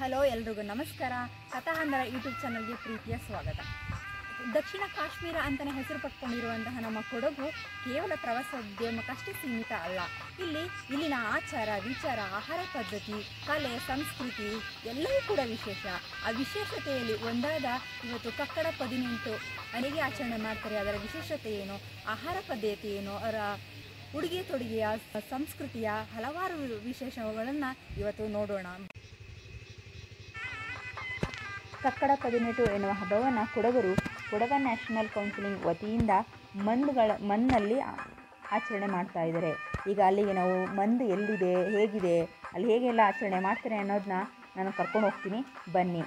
Hello ಎಲ್ರಿಗೂ ನಮಸ್ಕಾರ ಕಥಾಹಂದರ YouTube ಚಾನಲ್ಗೆ ಪ್ರೀತಿಯ ಸ್ವಾಗತ ದಕ್ಷಿಣ ಕಾಶ್ಮೀರ ಅಂತಲೇ ಹೆಸರು ಪಟ್ಕೊಂಡಿರುವಂತಹ ನಮ್ಮ ಕೊಡಗು ಕೇವಲ ಪ್ರವಾಸೋದ್ಯಮಕ್ಕಷ್ಟೇ ಸೀಮಿತ ಅಲ್ಲ ಇಲ್ಲಿ ಇಲ್ಲಿನ ಆಚಾರ ವಿಚಾರ ಆಹಾರ ಪದ್ಧತಿ ಕಲೆ ಸಂಸ್ಕೃತಿ ಎಲ್ಲವೂ ಕೂಡ ವಿಶೇಷ ಆ ವಿಶೇಷತೆಯಲ್ಲಿ ಒಂದಾದ ಇವತ್ತು ಕಕ್ಕಡ ಹದಿನೆಂಟು ಅಡಿಗೆ ಆಚರಣೆ ಮಾಡ್ತಾರೆ ಅದರ ವಿಶೇಷತೆ ಏನು ಆಹಾರ ಪದ್ಧತಿ ಏನು ಅವರ ಉಡುಗೆ ತೊಡುಗೆಯ ಸಂಸ್ಕೃತಿಯ ಹಲವಾರು ವಿಶೇಷಗಳನ್ನು ಇವತ್ತು ನೋಡೋಣ ಕಕ್ಕಡ ಪದಿನೆಟು ಎನ್ನುವ ಹಬ್ಬವನ್ನು ಕೊಡಗರು ಕೊಡಗ ನ್ಯಾಷನಲ್ ಕೌನ್ಸಿಲಿಂಗ್ ವತಿಯಿಂದ ಮಂದುಗಳ ಮನ್ನಲ್ಲಿ ಆ- ಆಚರಣೆ ಮಾಡ್ತಾ ಇದ್ದಾರೆ ಈಗ ಅಲ್ಲಿಗೆ ನಾವು ಮಂದು ಎಲ್ಲಿದೆ ಹೇಗಿದೆ ಅಲ್ಲಿ ಹೇಗೆಲ್ಲ ಆಚರಣೆ ಮಾಡ್ತಾರೆ ಅನ್ನೋದನ್ನ ನಾನು ಕರ್ಕೊಂಡು ಹೋಗ್ತೀನಿ ಬನ್ನಿ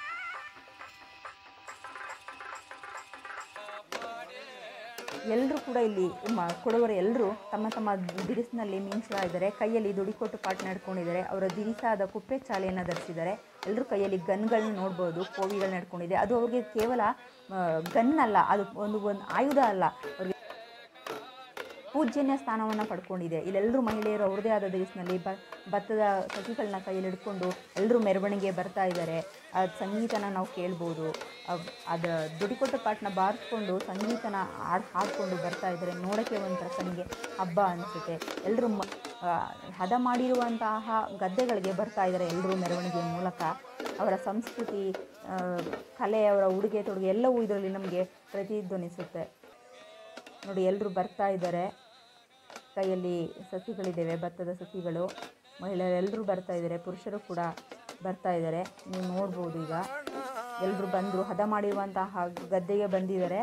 ಎಲ್ಲರೂ ಕೂಡ ಇಲ್ಲಿ ಮ ಕೊಡವರು ಎಲ್ಲರೂ ತಮ್ಮ ತಮ್ಮ ದಿರಿಸಿನಲ್ಲಿ ಮೀನ್ಸ್ತಾ ಇದ್ದಾರೆ ಕೈಯಲ್ಲಿ ದುಡಿಕೊಟ್ಟು ಪಾಟ್ ನಡ್ಕೊಂಡಿದ್ದಾರೆ ಅವರ ದಿರಿಸಾದ ಕುಪ್ಪೆ ಚಾಲೆಯನ್ನು ಧರಿಸಿದ್ದಾರೆ ಎಲ್ಲರೂ ಕೈಯಲ್ಲಿ ಗನ್ಗಳನ್ನ ನೋಡ್ಬೋದು ಕೋವಿಗಳು ನಡ್ಕೊಂಡಿದೆ ಅದು ಅವ್ರಿಗೆ ಕೇವಲ ಗನ್ ಅಲ್ಲ ಅದು ಒಂದು ಒಂದು ಆಯುಧ ಅಲ್ಲ ಅವ್ರಿಗೆ ಪೂಜ್ಯನ್ಯ ಸ್ಥಾನವನ್ನು ಪಡ್ಕೊಂಡಿದೆ ಇಲ್ಲೆಲ್ಲರೂ ಮಹಿಳೆಯರು ಅವ್ರದ್ದೇ ಆದ ದಿವಸನಲ್ಲಿ ಬ ಭತ್ತದ ಸಸಿಗಳನ್ನ ಕೈಯಲ್ಲಿ ಹಿಡ್ಕೊಂಡು ಎಲ್ಲರೂ ಮೆರವಣಿಗೆ ಬರ್ತಾ ಇದ್ದಾರೆ ಆ ಸಂಗೀತನ ನಾವು ಕೇಳ್ಬೋದು ಅವ್- ಅದು ದುಡಿಕೊಟ್ಟ ಪಾಟ್ನ ಬಾರಿಸ್ಕೊಂಡು ಸಂಗೀತನ ಹಾಡ್ ಹಾಡ್ಕೊಂಡು ಬರ್ತಾ ಇದ್ದಾರೆ ನೋಡೋಕ್ಕೆ ಒಂಥರ ಕಣ್ಣಿಗೆ ಹಬ್ಬ ಅನಿಸುತ್ತೆ ಎಲ್ಲರೂ ಮ ಆ, ಹದ ಮಾಡಿರುವಂತಹ ಗದ್ದೆಗಳಿಗೆ ಬರ್ತಾ ಇದ್ದಾರೆ ಎಲ್ಲರೂ ಮೆರವಣಿಗೆ ಮೂಲಕ ಅವರ ಸಂಸ್ಕೃತಿ ಆ, ಕಲೆ ಅವರ ಉಡುಗೆ ತೊಡುಗೆ ಎಲ್ಲವೂ ಇದರಲ್ಲಿ ನಮಗೆ ಪ್ರತಿಧ್ವನಿಸುತ್ತೆ ನೋಡಿ ಎಲ್ಲರೂ ಬರ್ತಾ ಇದ್ದಾರೆ ಕೈಯಲ್ಲಿ ಸಸಿಗಳಿದ್ದಾವೆ ಭತ್ತದ ಸಸಿಗಳು ಮಹಿಳೆಯರೆಲ್ಲರೂ ಬರ್ತಾ ಇದ್ದಾರೆ ಪುರುಷರು ಕೂಡ ಬರ್ತಾ ಇದ್ದಾರೆ ನೀವು ನೋಡ್ಬೋದು ಈಗ ಎಲ್ಲರೂ ಬಂದರು ಹದ ಮಾಡಿರುವಂತಹ ಗದ್ದೆಗೆ ಬಂದಿದ್ದಾರೆ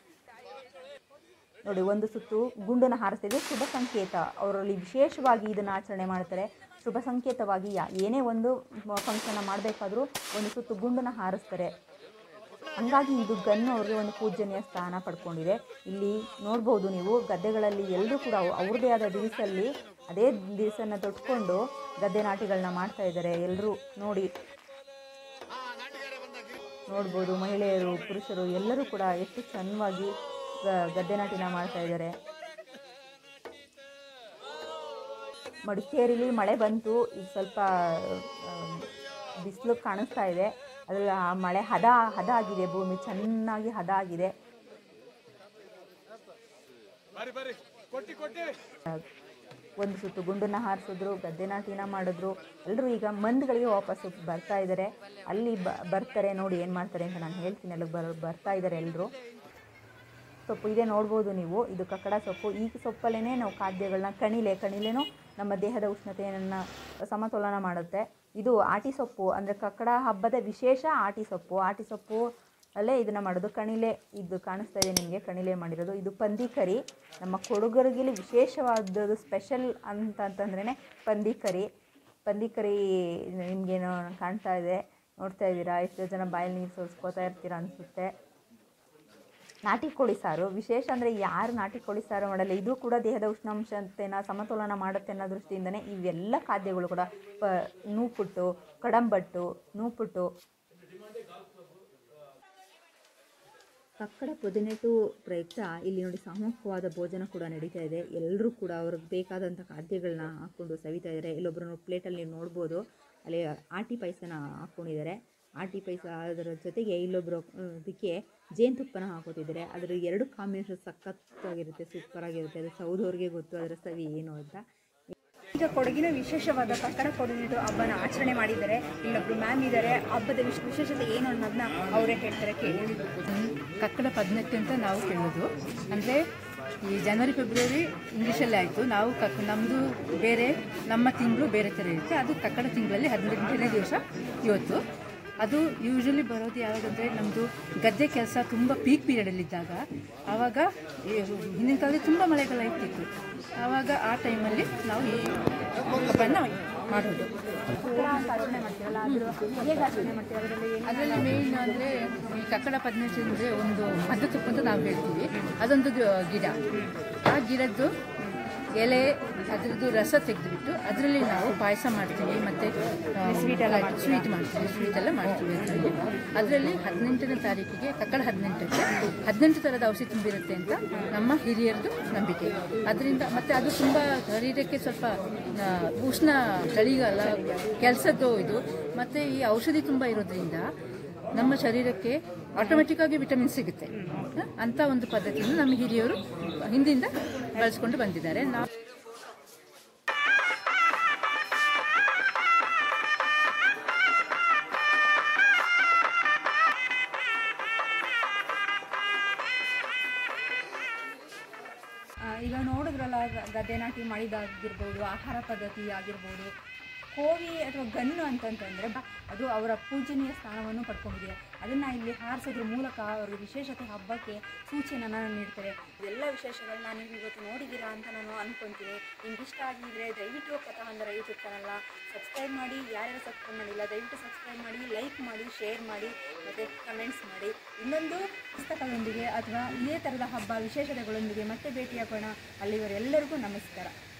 ನೋಡಿ ಒಂದು ಸುತ್ತು ಗುಂಡನ್ನು ಹಾರಿಸ್ತಿದೆ ಶುಭ ಸಂಕೇತ ಅವರಲ್ಲಿ ವಿಶೇಷವಾಗಿ ಇದನ್ನು ಆಚರಣೆ ಮಾಡ್ತಾರೆ ಶುಭ ಸಂಕೇತವಾಗಿ ಯಾ ಏನೇ ಒಂದು ಫಂಕ್ಷನ್ ಮಾಡಬೇಕಾದ್ರೂ ಒಂದು ಸುತ್ತು ಗುಂಡನ್ನು ಹಾರಿಸ್ತಾರೆ ಹಂಗಾಗಿ ಇದು ಗನ್ ಅವ್ರಿಗೆ ಒಂದು ಪೂಜನೀಯ ಸ್ಥಾನ ಪಡ್ಕೊಂಡಿದೆ ಇಲ್ಲಿ ನೋಡ್ಬೋದು ನೀವು ಗದ್ದೆಗಳಲ್ಲಿ ಎಲ್ಲರೂ ಕೂಡ ಅವ್- ಅವ್ರದ್ದೇ ಆದ ದಿವಸಲ್ಲಿ ಅದೇ ದಿವಸನ ತೊಟ್ಕೊಂಡು ಗದ್ದೆ ನಾಟಿಗಳನ್ನ ಮಾಡ್ತಾ ಇದ್ದಾರೆ ಎಲ್ಲರೂ ನೋಡಿ ನೋಡ್ಬೋದು ಮಹಿಳೆಯರು ಪುರುಷರು ಎಲ್ಲರೂ ಕೂಡ ಎಷ್ಟು ಚೆನ್ನಾಗಿ ಗ- ಗದ್ದೆ ನಾಟಿನ ಮಾಡ್ತಾ ಇದ್ದಾರೆ ಮಡಿಕೇರಿಲಿ ಮಳೆ ಬಂತು ಈಗ ಸ್ವಲ್ಪ ಬಿಸಿಲು ಕಾಣಿಸ್ತಾ ಇದೆ ಅದರಲ್ಲಿ ಆ ಮಳೆ ಹದ ಹದ ಆಗಿದೆ ಭೂಮಿ ಚೆನ್ನಾಗಿ ಹದ ಆಗಿದೆ ಒಂದು ಸುತ್ತು ಗುಂಡನ್ನ ಹಾರಿಸಿದ್ರು ಗದ್ದೆ ನಾಟಿನ ಮಾಡಿದ್ರು ಎಲ್ಲರೂ ಈಗ ಮಂದಿಗಳಿಗೆ ವಾಪಸ್ಸು ಬರ್ತಾ ಇದ್ದಾರೆ ಅಲ್ಲಿ ಬ ಬರ್ತಾರೆ ನೋಡಿ ಏನು ಮಾಡ್ತಾರೆ ಅಂತ ನಾನು ಹೇಳ್ತೀನಿ ಅಲ್ಲಿಗೆ ಬರ್ ಬರ್ತಾ ಇದ್ದಾರೆ ಎಲ್ಲರೂ ಸೊಪ್ಪು ಇದೆ ನೋಡ್ಬೋದು ನೀವು ಇದು ಕಕ್ಕಡ ಸೊಪ್ಪು ಈ ಸೊಪ್ಪಲ್ಲೇ ನಾವು ಖಾದ್ಯಗಳನ್ನ ಕಣಿಲೆ ಕಣಿಲೆನೂ ನಮ್ಮ ದೇಹದ ಉಷ್ಣತೆಯನ್ನು ಸಮತೋಲನ ಮಾಡುತ್ತೆ ಇದು ಆಟಿ ಸೊಪ್ಪು ಅಂದರೆ ಕಕ್ಕಡ ಹಬ್ಬದ ವಿಶೇಷ ಆಟಿ ಸೊಪ್ಪು ಆಟಿ ಸೊಪ್ಪು ಅಲ್ಲೇ ಇದನ್ನು ಮಾಡೋದು ಕಣಿಲೆ ಇದು ಕಾಣಿಸ್ತಾ ಇದೆ ನಿಮಗೆ ಕಣಿಲೆ ಮಾಡಿರೋದು ಇದು ಪಂದಿ ಕರಿ ನಮ್ಮ ಕೊಡಗರಿಗೆ ವಿಶೇಷವಾದದ್ದು ಸ್ಪೆಷಲ್ ಅಂತಂತಂದ್ರೇ ಪಂದಿ ಕರಿ ಪಂದಿ ಕರಿ ನಿಮಗೇನೋ ಕಾಣ್ತಾ ಇದೆ ನೋಡ್ತಾ ಇದ್ದೀರಾ ಎಷ್ಟೋ ಜನ ಬಾಯಲ್ಲಿ ನೀರು ಸೋಸ್ಕೋತಾ ಇರ್ತೀರಾ ಅನಿಸುತ್ತೆ ನಾಟಿ ಕೋಳಿ ಸಾರು ವಿಶೇಷ ಅಂದರೆ ಯಾರು ನಾಟಿ ಕೋಳಿ ಸಾರು ಮಾಡಲ್ಲ ಇದು ಕೂಡ ದೇಹದ ಉಷ್ಣಾಂಶತೆನ ಸಮತೋಲನ ಮಾಡುತ್ತೆ ಅನ್ನೋ ದೃಷ್ಟಿಯಿಂದನೇ ಇವೆಲ್ಲ ಖಾದ್ಯಗಳು ಕೂಡ ಪ ನೂಪುಟ್ಟು ಕಡಂಬಟ್ಟು ನೂಪುಟ್ಟು ಕಕ್ಕಡ ಪೊದಿನೆಟು ಪ್ರಯುಕ್ತ ಇಲ್ಲಿ ನೋಡಿ ಸಾಮೂಹಿಕವಾದ ಭೋಜನ ಕೂಡ ನಡೀತಾ ಇದೆ ಎಲ್ಲರೂ ಕೂಡ ಅವ್ರಿಗೆ ಬೇಕಾದಂಥ ಖಾದ್ಯಗಳನ್ನ ಹಾಕ್ಕೊಂಡು ಸವಿತಾ ಇದ್ದಾರೆ ಇಲ್ಲೊಬ್ಬರು ಪ್ಲೇಟಲ್ಲಿ ನೀವು ನೋಡ್ಬೋದು ಅಲ್ಲಿ ಆಟಿ ಪಾಯಸನ ಹಾಕ್ಕೊಂಡಿದ್ದಾರೆ ಆಟಿ ಪಾಯಸ ಅದರ ಜೊತೆಗೆ ಇಲ್ಲೊಬ್ಬರು ಅದಕ್ಕೆ ಜೇನುತುಪ್ಪನ ಹಾಕೋತಿದ್ದಾರೆ ಅದರ ಎರಡು ಕಾಂಬಿನೇಷನ್ ಸಖತ್ತಾಗಿರುತ್ತೆ ಸೂಪರಾಗಿರುತ್ತೆ ಅದು ಸೌದವ್ರಿಗೆ ಗೊತ್ತು ಅದರ ಸವಿ ಏನು ಅಂತ ಈಗ ಕೊಡಗಿನ ವಿಶೇಷವಾದ ಕಕ್ಕಡ ಕೊಡಗಿನ ಹಬ್ಬನ ಆಚರಣೆ ಮಾಡಿದ್ದಾರೆ ಇಲ್ಲೊಬ್ರು ಮ್ಯಾಮ್ ಇದ್ದಾರೆ ಹಬ್ಬದ ವಿಶ್- ವಿಶೇಷತೆ ಏನು ಅನ್ನೋದನ್ನ ಅವರೇ ಹೇಳ್ತಾರೆ ಕೇಳಿ ಕಕ್ಕಡ ಹದಿನೆಟ್ಟು ಅಂತ ನಾವು ಕೇಳೋದು ಅಂದರೆ ಈ ಜನವರಿ ಫೆಬ್ರವರಿ ಇಂಗ್ಲೀಷಲ್ಲೇ ಆಯಿತು ನಾವು ಕಕ್ ನಮ್ಮದು ಬೇರೆ ನಮ್ಮ ತಿಂಗಳು ಬೇರೆ ಥರ ಇರುತ್ತೆ ಅದು ಕಕ್ಕಡ ತಿಂಗಳಲ್ಲಿ ಹದಿನೆಂಟನೇ ದಿವಸ ಇವತ್ತು ಅದು ಯೂಶ್ವಲಿ ಬರೋದು ಯಾವಾಗಂದರೆ ನಮ್ಮದು ಗದ್ದೆ ಕೆಲಸ ತುಂಬ ಪೀಕ್ ಪೀರಿಯಡಲ್ಲಿದ್ದಾಗ ಆವಾಗ ಈ ಹಿಂದಿನ ಕಾಲದಲ್ಲಿ ತುಂಬ ಮಳೆಗಾಲ ಇರ್ತಿತ್ತು ಆವಾಗ ಆ ಟೈಮಲ್ಲಿ ನಾವು ಈ ಹಬ್ಬನ ಮಾಡೋದು ಕಕ್ಕಡ ಅಂತ ಆಚರಣೆ ಮಾಡ್ತೀರಲ್ಲ ಅದ್ರ ಹೇಗೆ ಆಚರಣೆ ಮಾಡ್ತೀರ ಅದರಲ್ಲಿ ಏನು ಅದರಲ್ಲಿ ಮೇಯ್ನ್ ಅಂದರೆ ಈ ಕಕ್ಕಡ ಪದ್ಮಸಿ ಅಂದರೆ ಒಂದು ಮದ್ದು ತುಪ್ಪ ಅಂತ ನಾವು ಹೇಳ್ತೀವಿ ಅದೊಂದು ಗಿ- ಗಿಡ ಆ ಗಿಡದ್ದು ಎಲೆ ಅದರದ್ದು ರಸ ತೆಗೆದುಬಿಟ್ಟು ಅದರಲ್ಲಿ ನಾವು ಪಾಯಸ ಮಾಡ್ತೀವಿ ಮತ್ತು ಸ್ವೀಟ್ ಎಲ್ಲ ಸ್ವೀಟ್ ಮಾಡ್ತೀವಿ ಸ್ವೀಟ್ ಎಲ್ಲ ಮಾಡ್ತೀವಿ ಅದರಲ್ಲಿ ಅದರಲ್ಲಿ ಹದಿನೆಂಟನೇ ತಾರೀಕಿಗೆ ಕಕ್ಕಡ ಹದಿನೆಂಟಕ್ಕೆ ಹದಿನೆಂಟು ಥರದ ಔಷಧಿ ತುಂಬಿರುತ್ತೆ ಅಂತ ನಮ್ಮ ಹಿರಿಯರದು ನಂಬಿಕೆ ಅದರಿಂದ ಮತ್ತು ಅದು ತುಂಬ ಶರೀರಕ್ಕೆ ಸ್ವಲ್ಪ ಆ, ಉಷ್ಣ ಚಳಿಗಾಲ ಕೆಲಸದ್ದು ಇದು ಮತ್ತು ಈ ಔಷಧಿ ತುಂಬ ಇರೋದ್ರಿಂದ ನಮ್ಮ ಶರೀರಕ್ಕೆ ಆಟೋಮೆಟಿಕ್ ಆಗಿ ವಿಟಮಿನ್ ಸಿಗುತ್ತೆ ಹ? ಅಂತ ಒಂದು ಪದ್ಧತಿಯನ್ನು ನಮ್ಮ ಹಿರಿಯರು ಹಿಂದಿಂದ ಬಳಸ್ಕೊಂಡು ಬಂದಿದ್ದಾರೆ ನಾವು ಆ, ಈಗ ನೋಡಿದ್ರಲ್ಲ ಗ- ಗದ್ದೆ ನಾಟಿ ಮಾಡಿದಾಗಿರ್ಬೋದು ಆಹಾರ ಪದ್ಧತಿ ಆಗಿರ್ಬೋದು ಕೋವಿ ಅಥವಾ ಗನ್ನು ಅಂತಂತಂದರೆ ಅದು ಅವರ ಪೂಜನೀಯ ಸ್ಥಾನವನ್ನು ಪಡ್ಕೊಂಡಿದೆ ಅದನ್ನು ಇಲ್ಲಿ ಹಾರಿಸೋದ್ರ ಮೂಲಕ ಅವರಿಗೆ ವಿಶೇಷತೆ ಹಬ್ಬಕ್ಕೆ ಸೂಚನೆಯನ್ನು ನೀಡ್ತಾರೆ ಎಲ್ಲ ವಿಶೇಷಗಳನ್ನ ನೀವು ಇವತ್ತು ನೋಡಿದ್ದೀರಾ ಅಂತ ನಾನು ಅನ್ಕೊತೀನಿ ನಿಮ್ಗೆ ಇಷ್ಟ ಆಗಿದ್ರೆ ದಯವಿಟ್ಟು ಕಥಾಂಧರ ಯೂಟ್ಯೂಬ್ ಚಾನಲ್ನ ಸಬ್ಸ್ಕ್ರೈಬ್ ಮಾಡಿ ಯಾರ್ಯಾರು ಸಬ್ಸ್ಕ್ರೈಬ್ ಮಾಡಿಲ್ಲ ದಯವಿಟ್ಟು ಸಬ್ಸ್ಕ್ರೈಬ್ ಮಾಡಿ ಲೈಕ್ ಮಾಡಿ ಶೇರ್ ಮಾಡಿ ಮತ್ತು ಕಮೆಂಟ್ಸ್ ಮಾಡಿ ಇನ್ನೊಂದು ಪುಸ್ತಕದೊಂದಿಗೆ ಅಥವಾ ಇದೇ ಥರದ ಹಬ್ಬ ವಿಶೇಷತೆಗಳೊಂದಿಗೆ ಮತ್ತೆ ಭೇಟಿಯಾಗೋಣ ಅಲ್ಲಿವರೆಲ್ಲರಿಗೂ ನಮಸ್ಕಾರ